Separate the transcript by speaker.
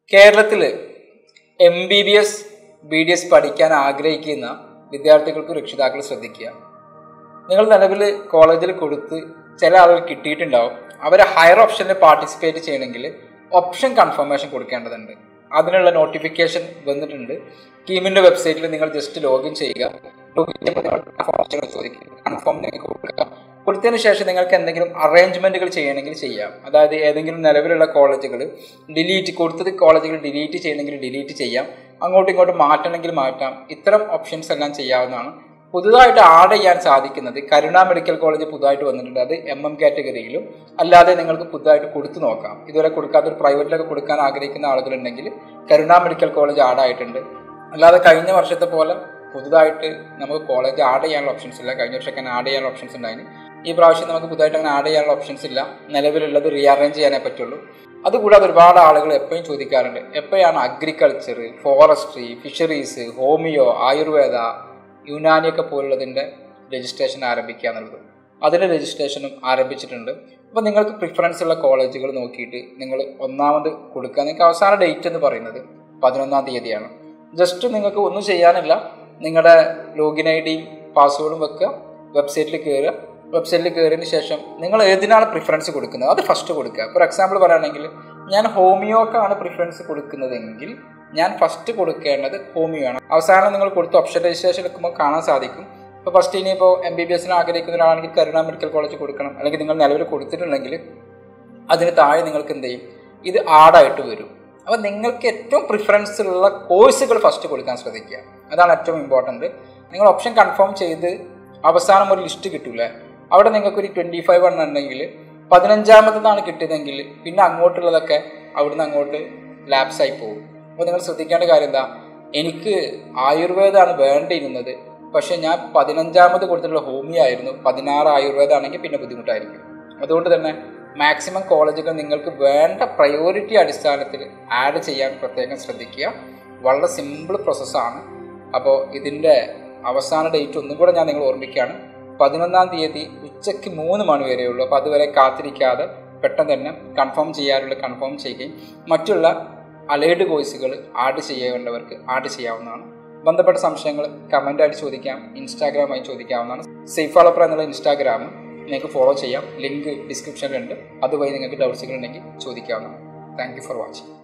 Speaker 1: കേരളത്തിൽ M B B S B D S പഠിക്കാൻ ആഗ്രഹിക്കുന്ന വിദ്യാർത്ഥികൾക്ക് രക്ഷിതാക്കൾ ശ്രദ്ധിക്കുക നിങ്ങൾ നിലവിൽ കോളേജിൽ കൊടുത്ത് ചില ആളുകൾ കിട്ടിയിട്ടുണ്ടാവും അവർ ഹയർ ഓപ്ഷനിൽ പാർട്ടിസിപ്പേറ്റ് ചെയ്യണമെങ്കിൽ ഓപ്ഷൻ കൺഫർമേഷൻ കൊടുക്കേണ്ടതുണ്ട് അതിനുള്ള നോട്ടിഫിക്കേഷൻ വന്നിട്ടുണ്ട് കീമിൻ്റെ വെബ്സൈറ്റിൽ നിങ്ങൾ ജസ്റ്റ് ലോഗിൻ ചെയ്യുക ലോഗിൻ ചെയ്യുമ്പോൾ കൺഫർമേഷൻ ചോദിക്കുക കൺഫേം നിങ്ങൾക്ക് കൊടുക്കുക കൊടുത്തതിന് ശേഷം നിങ്ങൾക്ക് എന്തെങ്കിലും അറേഞ്ച്മെൻറ്റുകൾ ചെയ്യണമെങ്കിൽ ചെയ്യാം അതായത് ഏതെങ്കിലും നിലവിലുള്ള കോളേജുകൾ ഡിലീറ്റ് കൊടുത്തത് കോളേജുകൾ ഡിലീറ്റ് ചെയ്യണമെങ്കിൽ ഡിലീറ്റ് ചെയ്യാം അങ്ങോട്ടും ഇങ്ങോട്ടും മാറ്റണമെങ്കിൽ മാറ്റാം ഇത്തരം ഓപ്ഷൻസ് എല്ലാം ചെയ്യാവുന്നതാണ് പുതുതായിട്ട് ആഡ് ചെയ്യാൻ സാധിക്കുന്നത് കരുണ മെഡിക്കൽ കോളേജ് പുതുതായിട്ട് വന്നിട്ടുണ്ട് അത് എം എം കാറ്റഗറിയിലും അല്ലാതെ നിങ്ങൾക്ക് പുതുതായിട്ട് കൊടുത്തു നോക്കാം ഇതുവരെ കൊടുക്കാത്ത ഒരു പ്രൈവറ്റിലൊക്കെ കൊടുക്കാൻ ആഗ്രഹിക്കുന്ന ആളുകളുണ്ടെങ്കിൽ കരുണ മെഡിക്കൽ കോളേജ് ആഡ് ആയിട്ടുണ്ട് അല്ലാതെ കഴിഞ്ഞ വർഷത്തെ പോലെ പുതുതായിട്ട് നമുക്ക് കോളേജ് ആഡ് ചെയ്യാനുള്ള ഓപ്ഷൻസ് ഇല്ല കഴിഞ്ഞ വർഷം ആഡ് ചെയ്യാനുള്ള ഓപ്ഷൻസ് ഉണ്ടായിരുന്നു ഈ പ്രാവശ്യം നമുക്ക് പുതുതായിട്ട് അങ്ങനെ ആഡ് ചെയ്യാനുള്ള ഓപ്ഷൻസ് ഇല്ല നിലവിലുള്ളത് റീഅറേഞ്ച് ചെയ്യാനേ പറ്റുള്ളൂ അതുകൂടാതെ ഒരുപാട് ആളുകൾ എപ്പോഴും ചോദിക്കാറുണ്ട് എപ്പോഴാണ് agriculture forestry fisheries homeo Ayurveda യുനാനിയൊക്കെ പോലുള്ളതിൻ്റെ രജിസ്ട്രേഷൻ ആരംഭിക്കുക എന്നുള്ളത് അതിൻ്റെ രജിസ്ട്രേഷനും ആരംഭിച്ചിട്ടുണ്ട് അപ്പോൾ നിങ്ങൾക്ക് പ്രിഫറൻസ് ഉള്ള കോളേജുകൾ നോക്കിയിട്ട് നിങ്ങൾ ഒന്നാമത് കൊടുക്കുക നിങ്ങൾക്ക് അവസാന ഡേറ്റ് എന്ന് പറയുന്നത് പതിനൊന്നാം തീയതിയാണ് ജസ്റ്റ് നിങ്ങൾക്ക് ഒന്നും ചെയ്യാനില്ല നിങ്ങളുടെ ലോഗിൻ ഐ ഡിയും പാസ്വേഡും വെക്കുക വെബ്സൈറ്റിൽ കയറുക വെബ്സൈറ്റിൽ കയറിയതിന് ശേഷം നിങ്ങൾ ഏതിനാണ് പ്രിഫറൻസ് കൊടുക്കുന്നത് അത് ഫസ്റ്റ് കൊടുക്കുക ഫോർ എക്സാമ്പിൾ പറയുകയാണെങ്കിൽ ഞാൻ ഹോമിയോക്കാണ് പ്രിഫറൻസ് കൊടുക്കുന്നതെങ്കിൽ ഞാൻ ഫസ്റ്റ് കൊടുക്കേണ്ടത് ഹോമിയോ ആണ് അവസാനം നിങ്ങൾ കൊടുത്ത ഓപ്ഷൻ രജിസ്ട്രേഷൻ എടുക്കുമ്പോൾ കാണാൻ സാധിക്കും ഇപ്പോൾ ഫസ്റ്റ് ഇനിയിപ്പോൾ എം ബി ബി എസിന് ആഗ്രഹിക്കുന്ന ഒരാളാണെങ്കിൽ കരുണ മെഡിക്കൽ കോളേജ് കൊടുക്കണം അല്ലെങ്കിൽ നിങ്ങൾ നിലവിൽ കൊടുത്തിട്ടുണ്ടെങ്കിൽ അതിന് താഴെ നിങ്ങൾക്ക് എന്ത് ചെയ്യും ഇത് ആഡായിട്ട് വരും അപ്പോൾ നിങ്ങൾക്ക് ഏറ്റവും പ്രിഫറൻസ് ഉള്ള കോഴ്സുകൾ ഫസ്റ്റ് കൊടുക്കാൻ ശ്രദ്ധിക്കുക അതാണ് ഏറ്റവും ഇമ്പോർട്ടൻറ്റ് നിങ്ങൾ ഓപ്ഷൻ കൺഫേം ചെയ്ത് അവസാനം ഒരു ലിസ്റ്റ് കിട്ടൂലേ അവിടെ നിങ്ങൾക്ക് ഒരു ട്വൻറ്റി ഫൈവ് എണ്ണം ഉണ്ടെങ്കിൽ പതിനഞ്ചാമത്തതാണ് കിട്ടിയതെങ്കിൽ പിന്നെ അങ്ങോട്ടുള്ളതൊക്കെ അവിടുന്ന് അങ്ങോട്ട് ലാപ്സായി പോകും അപ്പോൾ നിങ്ങൾ ശ്രദ്ധിക്കേണ്ട കാര്യം എന്താ എനിക്ക് ആയുർവേദമാണ് വേണ്ടിയിരുന്നത് പക്ഷേ ഞാൻ പതിനഞ്ചാമത് കൊടുത്തിട്ടുള്ള ഹോമിയോ ആയിരുന്നു പതിനാറ് ആയുർവേദമാണെങ്കിൽ പിന്നെ ബുദ്ധിമുട്ടായിരിക്കും അതുകൊണ്ട് തന്നെ മാക്സിമം കോളേജുകൾ നിങ്ങൾക്ക് വേണ്ട പ്രയോറിറ്റി അടിസ്ഥാനത്തിൽ ആഡ് ചെയ്യാൻ പ്രത്യേകം ശ്രദ്ധിക്കുക വളരെ സിമ്പിൾ പ്രോസസ്സാണ് അപ്പോൾ ഇതിൻ്റെ അവസാന ഡേറ്റ് ഒന്നും കൂടെ ഞാൻ നിങ്ങൾ ഓർമ്മിക്കുകയാണ് പതിനൊന്നാം തീയതി ഉച്ചയ്ക്ക് മൂന്ന് മണി വരെയുള്ളൂ അപ്പോൾ അതുവരെ കാത്തിരിക്കാതെ പെട്ടെന്ന് തന്നെ കൺഫേം ചെയ്യാനുള്ള കൺഫേം ചെയ്യുകയും മറ്റുള്ള അലേഡ് കോഴ്സുകൾ ആഡ് ചെയ്യേണ്ടവർക്ക് ആഡ് ചെയ്യാവുന്നതാണ് ബന്ധപ്പെട്ട സംശയങ്ങൾ കമൻ്റായിട്ട് ചോദിക്കാം ഇൻസ്റ്റാഗ്രാമായി ചോദിക്കാവുന്നതാണ് സേഫ് ഡെവലപ്പർ എന്നുള്ള ഇൻസ്റ്റാഗ്രാം നിങ്ങൾക്ക് ഫോളോ ചെയ്യാം ലിങ്ക് ഡിസ്ക്രിപ്ഷനിലുണ്ട് അതുവഴി നിങ്ങൾക്ക് ഡൗട്ട്സുകൾ ഉണ്ടെങ്കിൽ ചോദിക്കാവുന്നതാണ് താങ്ക് യു ഫോർ വാച്ചിങ്